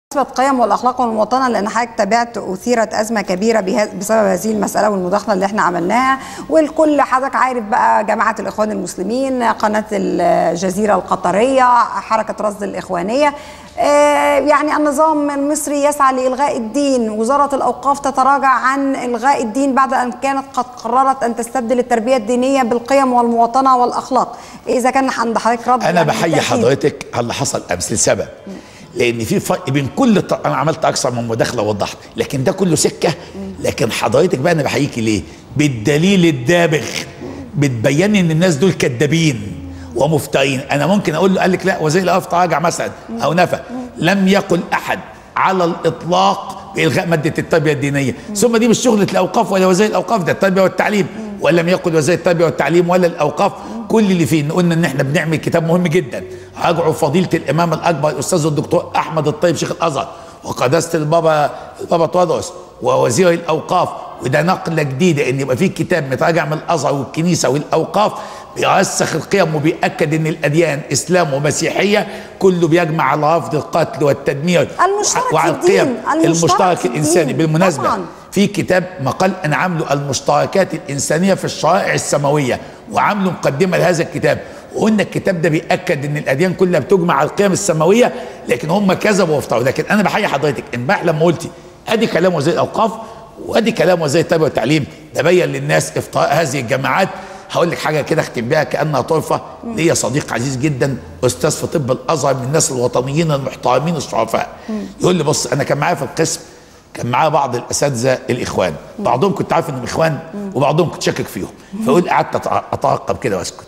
بمناسبة قيم والأخلاق والمواطنة لأن حضرتك تابعت أثيرت أزمة كبيرة بها- بسبب هذه المسألة والمداخلة اللي احنا عملناها والكل حضرتك عارف بقى جماعة الإخوان المسلمين قناة الجزيرة القطرية حركة رصد الإخوانية آه، يعني النظام المصري يسعى لإلغاء الدين وزارة الأوقاف تتراجع عن إلغاء الدين بعد أن كانت قد قررت أن تستبدل التربية الدينية بالقيم والمواطنة والأخلاق إذا كان عند حضرتك رد انا يعني بحيي بالتأكيد. حضرتك على اللي حصل امس لسبب لان في فرق بين كل الط... انا عملت اكثر من مداخله وضحت لكن ده كله سكه لكن حضرتك بقى انا بحييكي ليه بالدليل الدابغ بتبين ان الناس دول كذابين ومفترين انا ممكن اقول له قال لك لا وزير الاوقاف تراجع مثلا او نفى لم يقل احد على الاطلاق بالغاء ماده التربيه الدينيه ثم دي مش شغله الاوقاف ولا وزير الاوقاف ده التربيه والتعليم ولم يقل وزير التربيه والتعليم ولا الاوقاف كل اللي فيه إن قلنا ان احنا بنعمل كتاب مهم جدا راجعوا فضيله الامام الاكبر الاستاذ الدكتور احمد الطيب شيخ الازهر وقداسه البابا البابا تودرس ووزير الاوقاف وده نقله جديده ان يبقى في كتاب متراجع من الازهر والكنيسه والاوقاف بيرسخ القيم وبيأكد ان الاديان اسلام ومسيحيه كله بيجمع على رفض القتل والتدمير المشترك وعلى في الدين. القيم المشترك المشترك في الدين. الانساني بالمناسبه طبعاً. في كتاب مقال انا عامله المشتركات الانسانيه في الشرائع السماويه وعامله مقدمه لهذا الكتاب وقلنا الكتاب ده بياكد ان الاديان كلها بتجمع على القيم السماويه لكن هم كذبوا وافتروا لكن انا بحيي حضرتك امبارح لما قلتي ادي كلام وزير الاوقاف وادي كلام وزير التربيه والتعليم ده بين للناس افتراء هذه الجماعات هقول لك حاجه كده اختم بيها كانها طرفه ليا صديق عزيز جدا استاذ في طب الازهر من الناس الوطنيين المحترمين الشرفاء يقول لي بص انا كان معايا في القسم كان معايا بعض الاساتذه الاخوان بعضهم كنت عارف انهم اخوان وبعضهم كنت شاكك فيهم فقول قعدت أتع- اتعقب كده واسكت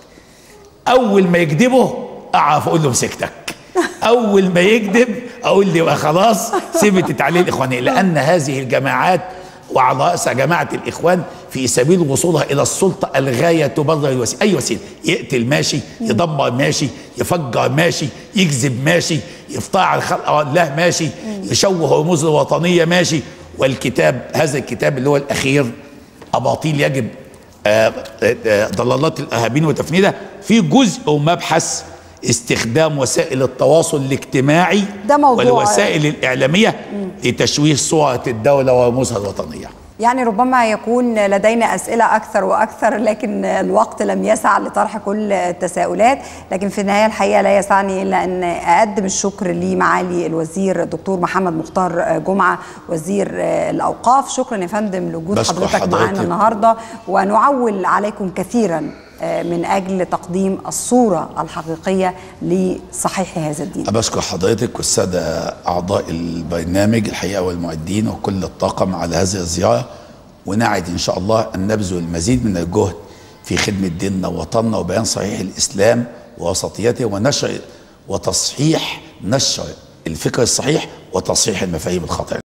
اول ما يكذبوا اعرف اقول له مسكتك اول ما يكذب اقول لي يبقى خلاص سيبت تعليل الاخوانيه لان هذه الجماعات وعلى راسها جماعه الاخوان في سبيل وصولها الى السلطه الغايه تبرر الوسيله اي وسيله يقتل ماشي يدمر ماشي يفجر ماشي يكذب ماشي يفتح على خلق الله ماشي يشوه رموز الوطنيه ماشي والكتاب هذا الكتاب اللي هو الاخير اباطيل يجب آه، آه، آه، ضلالات الارهابيين وتفنيدها في جزء ومبحث استخدام وسائل التواصل الاجتماعي ده موضوع- والوسائل الاعلاميه لتشويه صوره الدوله ورموزها الوطنيه يعني ربما يكون لدينا أسئلة أكثر وأكثر لكن الوقت لم يسع لطرح كل التساؤلات لكن في النهاية الحقيقة لا يسعني إلا أن أقدم الشكر لمعالي الوزير الدكتور محمد مختار جمعة وزير الأوقاف شكرا يا فندم لوجود بشكر حضرتك حضرتك. معنا النهاردة ونعول عليكم كثيرا من أجل تقديم الصورة الحقيقية لصحيح هذا الدين بشكر حضرتك والسادة أعضاء البرنامج الحقيقة والمعدين وكل الطاقم على هذه الزيارة ونعد إن شاء الله أن نبذل المزيد من الجهد في خدمة ديننا ووطننا وبيان صحيح الإسلام ووسطيته ونشر وتصحيح نشر الفكر الصحيح وتصحيح المفاهيم الخاطئة